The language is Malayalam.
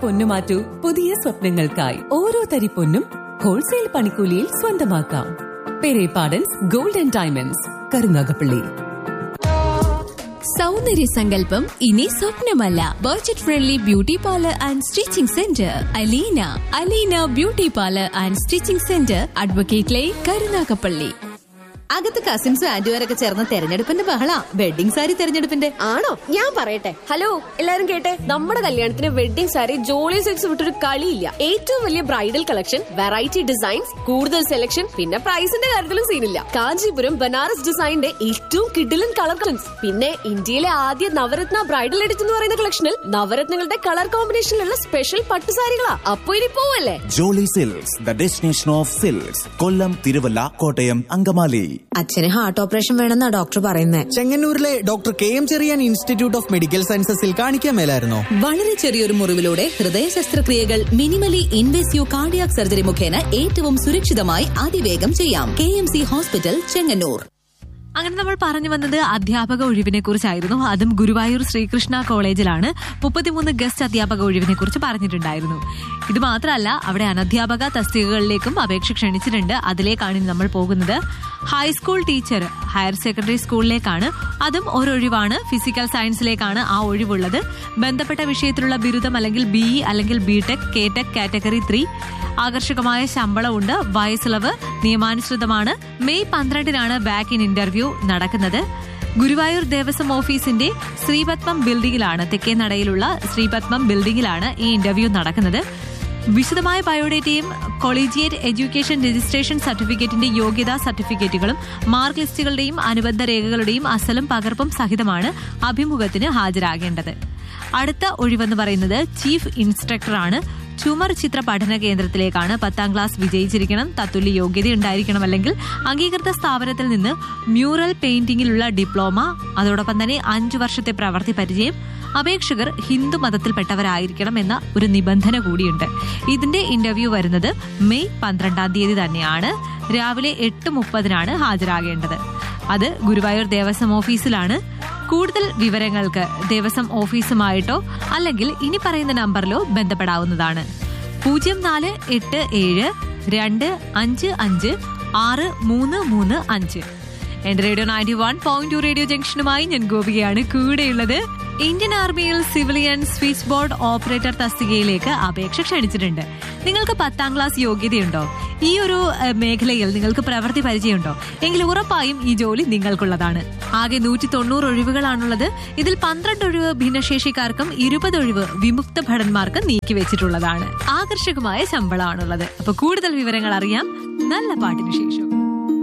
പൊന്നു മാറ്റൂ പുതിയ സ്വപ്നങ്ങൾക്കായി ഓരോ തരി പൊന്നും ഹോൾസെയിൽ പണിക്കൂലിയിൽ സ്വന്തമാക്കാം Perepadans gold and diamonds Karunagappally സൗന്ദര്യ സങ്കല്പം ഇനി സ്വപ്നമല്ല budget friendly beauty parlour and stitching centre Aleena Aleena beauty parlour and stitching centre advocate line Karunagappally അകത്ത് കസിൻസും ആന്റിമാരൊക്കെ ചേർന്ന് തെരഞ്ഞെടുപ്പിന്റെ ബഹള വെഡിങ് സാരി തെരഞ്ഞെടുപ്പിന്റെ ആണോ ഞാൻ പറയട്ടെ ഹലോ എല്ലാരും കേട്ടെ നമ്മുടെ കല്യാണത്തിന് വെഡിംഗ് സാരി ജോളി സിൽക്സ് വിട്ടൊരു കളിയില്ല ഏറ്റവും വലിയ ബ്രൈഡൽ കളക്ഷൻ വെറൈറ്റി ഡിസൈൻസ് കൂടുതൽ സെലക്ഷൻ പിന്നെ പ്രൈസിന്റെ കാര്യത്തിലും സീനില്ല കാഞ്ചീപുരം ബനാറസ് ഡിസൈനിന്റെ ഏറ്റവും കിഡിലൻ കളർ കളൻസ് പിന്നെ ഇന്ത്യയിലെ ആദ്യ നവരത്ന ബ്രൈഡൽ എഡിറ്റ് എന്ന് പറയുന്ന കളക്ഷനിൽ നവരത്നങ്ങളുടെ കളർ കോമ്പിനേഷനിലുള്ള സ്പെഷ്യൽ പട്ടുസാരികളാ അപ്പൊ ഇനി പോവല്ലേ Jolly silks the destination of silks Kollam Thiruvalla Kottayam Angamaly അച്ഛന് ഹാർട്ട് ഓപ്പറേഷൻ വേണമെന്നാ ഡോക്ടർ പറയുന്നത് ചെങ്ങന്നൂരിലെ doctor K M Cherian institute of medical സയൻസസിൽ കാണിക്കാൻ മേലായിരുന്നോ വളരെ ചെറിയൊരു മുറിവിലൂടെ ഹൃദയ ശസ്ത്രക്രിയകൾ മിനിമലി ഇൻവേസീവ് കാർഡിയാക് സർജറി മുഖേന ഏറ്റവും സുരക്ഷിതമായി അതിവേഗം ചെയ്യാം K M C hospital Chengannur അങ്ങനെ നമ്മൾ പറഞ്ഞു വന്നത് അധ്യാപക ഒഴിവിനെ കുറിച്ചായിരുന്നു അതും ഗുരുവായൂർ ശ്രീകൃഷ്ണ കോളേജിലാണ് മുപ്പത്തിമൂന്ന് ഗസ്റ്റ് അധ്യാപക ഒഴിവിനെ കുറിച്ച് പറഞ്ഞിട്ടുണ്ടായിരുന്നു ഇത് മാത്രമല്ല അവിടെ അനധ്യാപക തസ്തികകളിലേക്കും അപേക്ഷ ക്ഷണിച്ചിട്ടുണ്ട് അതിലേക്കാണ് ഇനി നമ്മൾ പോകുന്നത് ഹൈസ്കൂൾ ടീച്ചർ ഹയർ സെക്കൻഡറി സ്കൂളിലേക്കാണ് അതും ഒരൊഴിവാണ് ഫിസിക്കൽ സയൻസിലേക്കാണ് ആ ഒഴിവുള്ളത് ബന്ധപ്പെട്ട വിഷയത്തിലുള്ള ബിരുദം അല്ലെങ്കിൽ ബി അല്ലെങ്കിൽ B tech K tech category three ആകർഷകമായ ശമ്പളമുണ്ട് വയസ്സിളവ് നിയമാനുസൃതമാണ് മെയ് പന്ത്രണ്ടിനാണ് ബാക്ക് ഇൻ ഇന്റർവ്യൂ നടക്കുന്നത് ഗുരുവായൂർ ദേവസ്വം ഓഫീസിന്റെ ശ്രീപത്മം ബിൽഡിംഗിലാണ് തെക്കേ നടയിലുള്ള ശ്രീപത്മം ബിൽഡിംഗിലാണ് ഈ ഇന്റർവ്യൂ നടക്കുന്നത് വിശദമായ ബയോഡേറ്റയും കൊളീജിയേറ്റ് എഡ്യൂക്കേഷൻ രജിസ്ട്രേഷൻ സർട്ടിഫിക്കറ്റിന്റെ യോഗ്യതാ സർട്ടിഫിക്കറ്റുകളും മാർക്ക് ലിസ്റ്റുകളുടെയും അനുബന്ധ രേഖകളുടെയും അസലും പകർപ്പും സഹിതമാണ് അഭിമുഖത്തിന് ഹാജരാകേണ്ടത് അടുത്ത ഒഴിവെന്ന് പറയുന്നത് ചീഫ് ഇൻസ്ട്രക്ടറാണ് ചുമർ ചിത്ര പഠന കേന്ദ്രത്തിലേക്കാണ് പത്താം ക്ലാസ് വിജയിച്ചിരിക്കണം തത്തുല്യ യോഗ്യത ഉണ്ടായിരിക്കണം അല്ലെങ്കിൽ അംഗീകൃത സ്ഥാപനത്തിൽ നിന്ന് മ്യൂറൽ പെയിന്റിംഗിലുള്ള ഡിപ്ലോമ അതോടൊപ്പം തന്നെ അഞ്ചു വർഷത്തെ പ്രവൃത്തി പരിചയം അപേക്ഷകർ ഹിന്ദു മതത്തിൽപ്പെട്ടവരായിരിക്കണം എന്ന ഒരു നിബന്ധന കൂടിയുണ്ട് ഇതിന്റെ ഇന്റർവ്യൂ വരുന്നത് മെയ് പന്ത്രണ്ടാം തീയതി തന്നെയാണ് രാവിലെ എട്ട് മുപ്പതിനാണ് ഹാജരാകേണ്ടത് അത് ഗുരുവായൂർ ദേവസ്വം ഓഫീസിലാണ് കൂടുതൽ വിവരങ്ങൾക്ക് ദേവസ്വം ഓഫീസുമായിട്ടോ അല്ലെങ്കിൽ ഇനി പറയുന്ന നമ്പറിലോ ബന്ധപ്പെടാവുന്നതാണ് പൂജ്യം നാല് എട്ട് ഏഴ് രണ്ട് അഞ്ച് അഞ്ച് ആറ് മൂന്ന് മൂന്ന് അഞ്ച് എന്റെ radio ninety one point two radio ജംഗ്ഷനുമായി ഞാൻ ഗോപികയാണ് കൂടെയുള്ളത് ഇന്ത്യൻ ആർമിയിൽ സിവിലിയൻ സ്വിച്ച് ബോർഡ് ഓപ്പറേറ്റർ തസ്തികയിലേക്ക് അപേക്ഷ ക്ഷണിച്ചിട്ടുണ്ട് നിങ്ങൾക്ക് പത്താം ക്ലാസ് യോഗ്യതയുണ്ടോ ഈ ഒരു ഏഹ്, മേഖലയിൽ നിങ്ങൾക്ക് പ്രവൃത്തി പരിചയമുണ്ടോ എങ്കിൽ ഉറപ്പായും ഈ ജോലി നിങ്ങൾക്കുള്ളതാണ് ആകെ നൂറ്റി തൊണ്ണൂറ് ഒഴിവുകളാണുള്ളത് ഇതിൽ പന്ത്രണ്ട് ഒഴിവ് ഭിന്നശേഷിക്കാർക്കും ഇരുപത് ഒഴിവ് വിമുക്ത ഭടന്മാർക്കും നീക്കിവെച്ചിട്ടുള്ളതാണ് ആകർഷകമായ ശമ്പളമാണുള്ളത് അപ്പൊ കൂടുതൽ വിവരങ്ങൾ അറിയാം നല്ല പാട്ടിന് ശേഷം